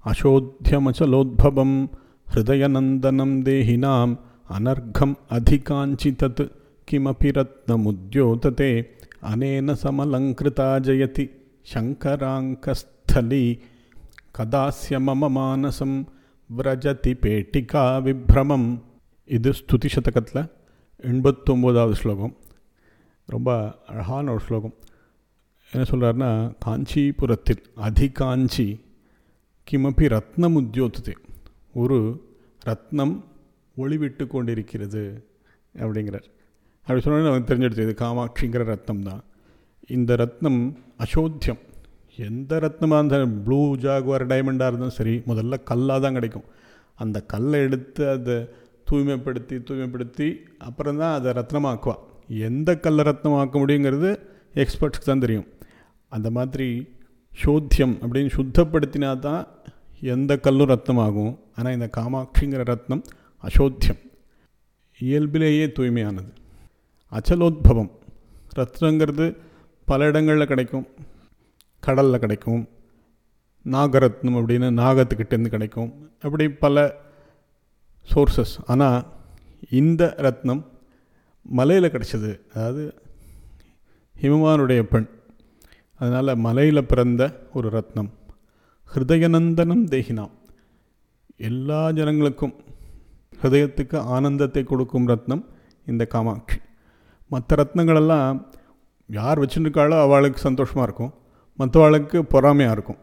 அசோத்தியமச்சலோத்பவம் ஹிருதயநந்தனம் தேஹினாம் அனர்கம் அதிகாஞ்சி தத் கிமபி ரத்னமுத்யோததே அனேன சமலங்கிருதா ஜயதி சங்கராங்கஸ்தலி கதாஸ்ய மம மானசம் விரஜதி பேட்டிகா விப்ரமம் இது ஸ்துதி சதகத்தில் எண்பத்தொம்போதாவது ஸ்லோகம் ரொம்ப அழகான ஒரு ஸ்லோகம் என்ன சொல்கிறாருன்னா காஞ்சிபுரத்தில் அதிகாஞ்சி கிமப்பி ரத்னம் உத்தியோத்தது ஒரு ரத்னம் ஒளிவிட்டு கொண்டிருக்கிறது அப்படிங்கிறார் அப்படி சொன்னோன்னே நமக்கு தெரிஞ்செடுத்து இது காமாட்சிங்கிற ரத்னம் தான் இந்த ரத்னம் அசோத்தியம் எந்த ரத்னமாக இருந்தாலும் ப்ளூ ஜாகுவார் டைமண்டாக இருந்தாலும் சரி முதல்ல கல்லாக தான் கிடைக்கும் அந்த கல்லை எடுத்து அதை தூய்மைப்படுத்தி தூய்மைப்படுத்தி அப்புறம் தான் அதை ரத்னமாக்குவா எந்த கல்லை ரத்னமாக்க முடியுங்கிறது எக்ஸ்பர்ட்ஸ்க்கு தான் தெரியும் அந்த மாதிரி சோத்தியம் அப்படின்னு சுத்தப்படுத்தினா தான் எந்த கல்லும் ரத்னமாகும் ஆனால் இந்த காமாட்சிங்கிற ரத்னம் அசோத்தியம் இயல்பிலேயே தூய்மையானது அச்சலோத்பவம் ரத்னங்கிறது பல இடங்களில் கிடைக்கும் கடலில் கிடைக்கும் நாகரத்னம் அப்படின்னு நாகத்துக்கிட்டேருந்து கிடைக்கும் அப்படி பல சோர்சஸ் ஆனால் இந்த ரத்னம் மலையில் கிடச்சிது அதாவது ஹிமவானுடைய பெண் அதனால் மலையில் பிறந்த ஒரு ரத்னம் ஹிருதயநந்தனம் தேகினாம் எல்லா ஜனங்களுக்கும் ஹிருதயத்துக்கு ஆனந்தத்தை கொடுக்கும் ரத்னம் இந்த காமாட்சி மற்ற ரத்னங்களெல்லாம் யார் வச்சுருக்காளோ அவளுக்கு சந்தோஷமாக இருக்கும் மற்றவாளுக்கு பொறாமையாக இருக்கும்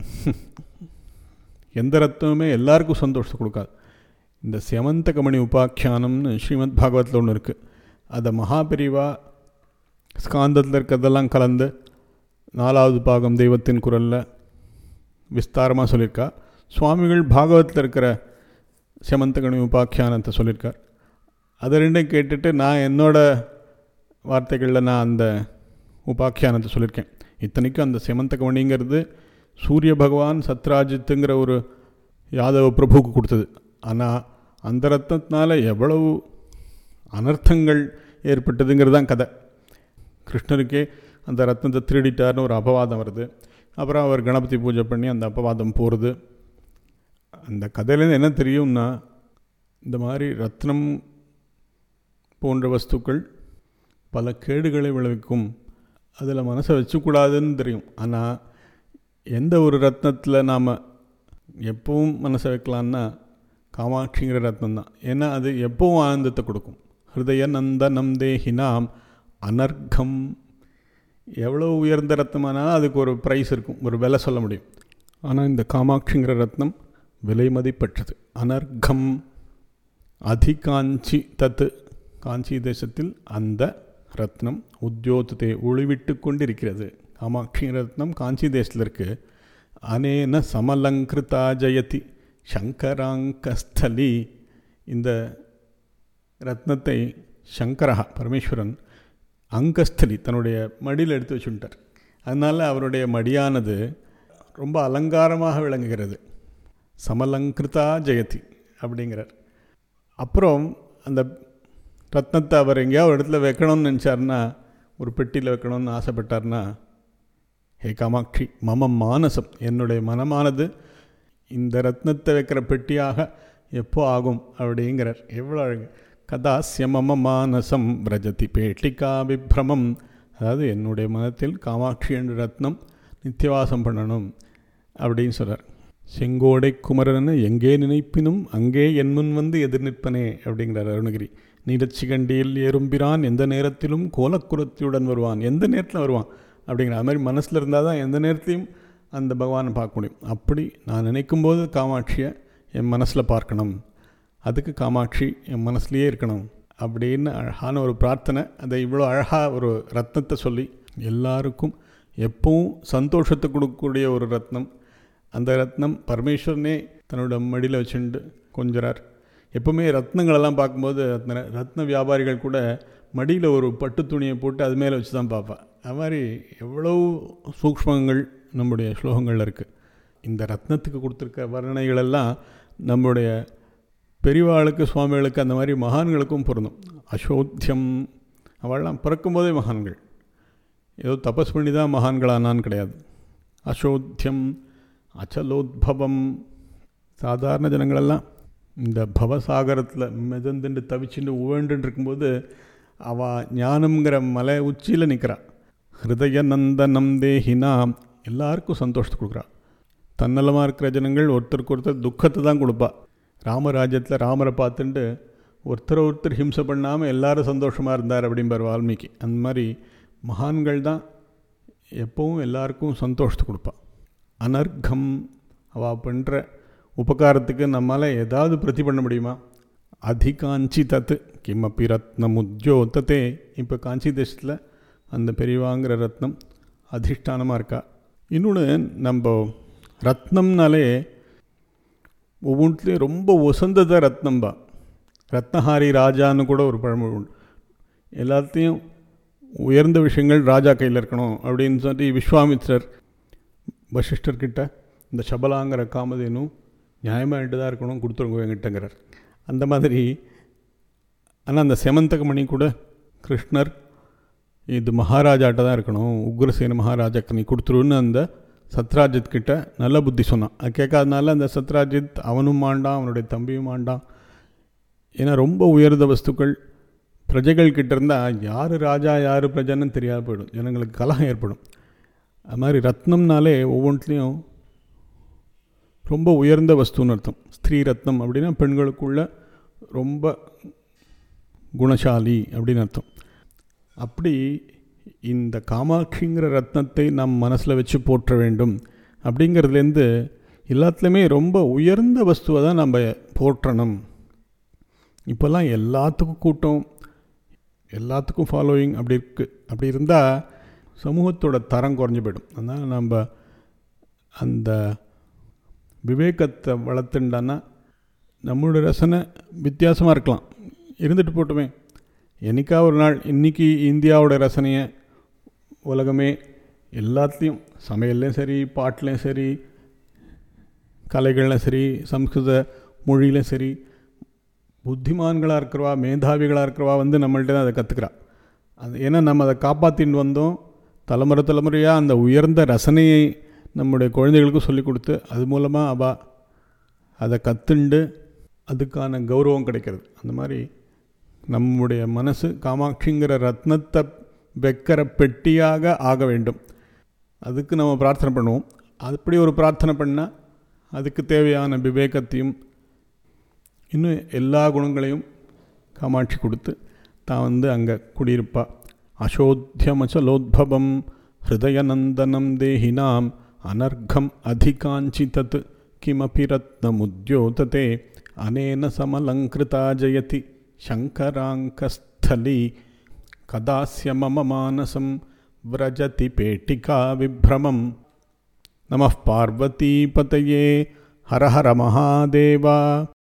எந்த ரத்னமுமே எல்லாருக்கும் சந்தோஷத்தை கொடுக்காது இந்த செமந்த கமணி உபாக்கியானம்னு ஸ்ரீமத் பாகவத்தில் ஒன்று இருக்குது அதை மகாபிரிவா ஸ்காந்தத்தில் இருக்கிறதெல்லாம் கலந்து நாலாவது பாகம் தெய்வத்தின் குரலில் விஸ்தாரமாக சொல்லியிருக்கா சுவாமிகள் பாகவத்தில் இருக்கிற செமந்தகணி உபாக்கியானத்தை சொல்லியிருக்கார் அதை ரெண்டையும் கேட்டுட்டு நான் என்னோட வார்த்தைகளில் நான் அந்த உபாக்கியானத்தை சொல்லியிருக்கேன் இத்தனைக்கும் அந்த செமந்தகமணிங்கிறது சூரிய பகவான் சத்ராஜித்துங்கிற ஒரு யாதவ பிரபுவுக்கு கொடுத்தது ஆனால் அந்த ரத்னத்தினால எவ்வளவு அனர்த்தங்கள் ஏற்பட்டதுங்கிறது தான் கதை கிருஷ்ணருக்கே அந்த ரத்னத்தை திருடிட்டார்னு ஒரு அபவாதம் வருது அப்புறம் அவர் கணபதி பூஜை பண்ணி அந்த அபவாதம் போகிறது அந்த கதையிலேருந்து என்ன தெரியும்னா இந்த மாதிரி ரத்னம் போன்ற வஸ்துக்கள் பல கேடுகளை விளைவிக்கும் அதில் மனசை வச்சுக்கூடாதுன்னு தெரியும் ஆனால் எந்த ஒரு ரத்னத்தில் நாம் எப்பவும் மனசை வைக்கலான்னா காமாட்சிங்கிற ரத்னம் தான் ஏன்னா அது எப்பவும் ஆனந்தத்தை கொடுக்கும் ஹிருதய நந்தனம் தேஹினாம் அனர்க்கம் எவ்வளோ உயர்ந்த ரத்னமானாலும் அதுக்கு ஒரு ப்ரைஸ் இருக்கும் ஒரு விலை சொல்ல முடியும் ஆனால் இந்த காமாட்சிங்கிற ரத்னம் விலை மதிப்பற்றது அனர்க்கம் அதிகாஞ்சி தத்து காஞ்சி தேசத்தில் அந்த ரத்னம் உத்தியோகத்தை ஒளிவிட்டு கொண்டிருக்கிறது காமாட்சி ரத்னம் காஞ்சி தேசத்தில் இருக்குது அனேன சமலங்கிருதா ஜெயதி சங்கராங்கஸ்தலி இந்த ரத்னத்தை சங்கரா பரமேஸ்வரன் அங்கஸ்தலி தன்னுடைய மடியில் எடுத்து வச்சுட்டார் அதனால் அவருடைய மடியானது ரொம்ப அலங்காரமாக விளங்குகிறது சமலங்கிருதா ஜெயதி அப்படிங்கிறார் அப்புறம் அந்த ரத்னத்தை அவர் எங்கேயாவது ஒரு இடத்துல வைக்கணும்னு நினச்சார்னா ஒரு பெட்டியில் வைக்கணும்னு ஆசைப்பட்டார்னா ஹே காமாட்சி மம மானசம் என்னுடைய மனமானது இந்த ரத்னத்தை வைக்கிற பெட்டியாக எப்போ ஆகும் அப்படிங்கிறார் எவ்வளோ அழகு கதாசிய மம மானசம் பிரஜதி பேட்டிகா விப்ரமம் அதாவது என்னுடைய மனத்தில் காமாட்சி என்ற ரத்னம் நித்தியவாசம் பண்ணணும் அப்படின்னு சொல்கிறார் செங்கோடை குமரன்னு எங்கே நினைப்பினும் அங்கே என் முன் வந்து எதிர் நிற்பனே அப்படிங்கிறார் அருணகிரி நீலச்சிகண்டியில் ஏறும்பிரான் எந்த நேரத்திலும் கோலக்குரத்தியுடன் வருவான் எந்த நேரத்தில் வருவான் அப்படிங்கிற அது மாதிரி மனசில் இருந்தால் தான் எந்த நேரத்தையும் அந்த பகவானை பார்க்க முடியும் அப்படி நான் நினைக்கும்போது காமாட்சியை என் மனசில் பார்க்கணும் அதுக்கு காமாட்சி என் மனசுலேயே இருக்கணும் அப்படின்னு அழகான ஒரு பிரார்த்தனை அதை இவ்வளோ அழகாக ஒரு ரத்னத்தை சொல்லி எல்லாருக்கும் எப்பவும் சந்தோஷத்தை கொடுக்கக்கூடிய ஒரு ரத்னம் அந்த ரத்னம் பரமேஸ்வரனே தன்னோட மடியில் வச்சுட்டு கொஞ்சறார் எப்போவுமே ரத்னங்களெல்லாம் பார்க்கும்போது ரத்ன ரத்ன வியாபாரிகள் கூட மடியில் ஒரு பட்டு துணியை போட்டு அது மேலே வச்சு தான் பார்ப்பேன் அது மாதிரி எவ்வளோ சூக்ஷ்மங்கள் நம்முடைய ஸ்லோகங்களில் இருக்குது இந்த ரத்னத்துக்கு கொடுத்துருக்க வர்ணனைகளெல்லாம் நம்முடைய பெரியவாளுக்கு சுவாமிகளுக்கு அந்த மாதிரி மகான்களுக்கும் பொருந்தும் அசோத்தியம் அவள்லாம் பிறக்கும்போதே மகான்கள் ஏதோ தபஸ் பண்ணி தான் மகான்களானான்னு கிடையாது அசோத்தியம் அச்சலோத்பவம் சாதாரண ஜனங்களெல்லாம் இந்த பவசாகரத்தில் மிதந்துண்டு தவிச்சுட்டு உவண்டுன்னு இருக்கும்போது அவள் ஞானம்ங்கிற மலை உச்சியில் நிற்கிறா ஹிருதய நந்தனம் தேஹினா எல்லாருக்கும் சந்தோஷத்தை கொடுக்குறா தன்னலமாக இருக்கிற ஜனங்கள் ஒருத்தருக்கு ஒருத்தர் துக்கத்தை தான் கொடுப்பா ராமராஜ்யத்தில் ராமரை பார்த்துட்டு ஒருத்தர் ஒருத்தர் ஹிம்சை பண்ணாமல் எல்லாரும் சந்தோஷமாக இருந்தார் அப்படிம்பார் வால்மீகி அந்த மாதிரி மகான்கள் தான் எப்பவும் எல்லாருக்கும் சந்தோஷத்தை கொடுப்பா அனர்க்கம் அவள் பண்ணுற உபகாரத்துக்கு நம்மளால் ஏதாவது பிரதி பண்ண முடியுமா அதிகாஞ்சி தத்து கிமப்பி ரத்னம் உத்யோத்தத்தே இப்போ காஞ்சி தேசத்தில் அந்த பெரியவாங்கிற ரத்னம் அதிஷ்டானமாக இருக்கா இன்னொன்று நம்ம ரத்னம்னாலே ஒவ்வொன்றுலேயும் ரொம்ப உசந்தத ரத்னம்பா ரத்னஹாரி ராஜான்னு கூட ஒரு பழமொழி உண்டு எல்லாத்தையும் உயர்ந்த விஷயங்கள் ராஜா கையில் இருக்கணும் அப்படின்னு சொல்லி விஸ்வாமித்ரர் வசிஷ்டர்கிட்ட இந்த சபலாங்கிற காமதேனும் நியாயமாகிட்டு தான் இருக்கணும் கொடுத்துருங்க என்கிட்டங்கிறார் அந்த மாதிரி ஆனால் அந்த செமந்தகமணி கூட கிருஷ்ணர் இது மகாராஜாட்ட தான் இருக்கணும் உக்ரசேன மகாராஜாக்கு நீ கொடுத்துருன்னு அந்த சத்ராஜித் கிட்ட நல்ல புத்தி சொன்னான் அது கேட்காதனால அந்த சத்ராஜித் அவனும் ஆண்டான் அவனுடைய தம்பியும் ஆண்டான் ஏன்னா ரொம்ப உயர்ந்த வஸ்துக்கள் பிரஜைகள் கிட்ட இருந்தால் யார் ராஜா யார் பிரஜைன்னு தெரியாது போயிடும் ஜனங்களுக்கு கலகம் ஏற்படும் அது மாதிரி ரத்னம்னாலே ஒவ்வொன்றுலேயும் ரொம்ப உயர்ந்த வஸ்துன்னு அர்த்தம் ஸ்திரீ ரத்னம் அப்படின்னா பெண்களுக்குள்ள ரொம்ப குணசாலி அப்படின்னு அர்த்தம் அப்படி இந்த காமாட்சிங்கிற ரத்னத்தை நம் மனசில் வச்சு போற்ற வேண்டும் அப்படிங்கிறதுலேருந்து எல்லாத்துலேயுமே ரொம்ப உயர்ந்த வஸ்துவை தான் நம்ம போற்றணும் இப்போல்லாம் எல்லாத்துக்கும் கூட்டம் எல்லாத்துக்கும் ஃபாலோயிங் அப்படி இருக்கு அப்படி இருந்தால் சமூகத்தோட தரம் குறைஞ்சி போயிடும் அதனால் நம்ம அந்த விவேகத்தை வளர்த்துண்டான்னா நம்மளோட ரசனை வித்தியாசமாக இருக்கலாம் இருந்துட்டு போட்டுமே என்னைக்கா ஒரு நாள் இன்றைக்கி இந்தியாவோட ரசனையை உலகமே எல்லாத்துலேயும் சமையல்லையும் சரி பாட்டிலையும் சரி கலைகள்லையும் சரி சம்ஸ்கிருத மொழியிலையும் சரி புத்திமான்களாக இருக்கிறவா மேதாவிகளாக இருக்கிறவா வந்து நம்மள்ட்ட தான் அதை கற்றுக்கிறா அது ஏன்னா நம்ம அதை காப்பாற்றின்னு வந்தோம் தலைமுறை தலைமுறையாக அந்த உயர்ந்த ரசனையை நம்முடைய குழந்தைகளுக்கும் சொல்லிக் கொடுத்து அது மூலமாக அவள் அதை கற்றுண்டு அதுக்கான கௌரவம் கிடைக்கிறது அந்த மாதிரி நம்முடைய மனசு காமாட்சிங்கிற ரத்னத்தை வைக்கிற பெட்டியாக ஆக வேண்டும் அதுக்கு நம்ம பிரார்த்தனை பண்ணுவோம் அப்படி ஒரு பிரார்த்தனை பண்ணால் அதுக்கு தேவையான விவேகத்தையும் இன்னும் எல்லா குணங்களையும் காமாட்சி கொடுத்து தான் வந்து அங்கே குடியிருப்பா அசோத்தியமச்சலோத்பவம் ஹிருதயநந்தனம் தேஹினாம் அனர்கம் அதிகாஞ்சி தத் கிமபி ரத்னமுத்யோததே அனேன சமலங்கிருதா ஜயதி शङ्कराङ्कस्थली कदास्य मम मानसं व्रजति पेटिका विभ्रमं नमः पार्वतीपतये हर हर महादेवा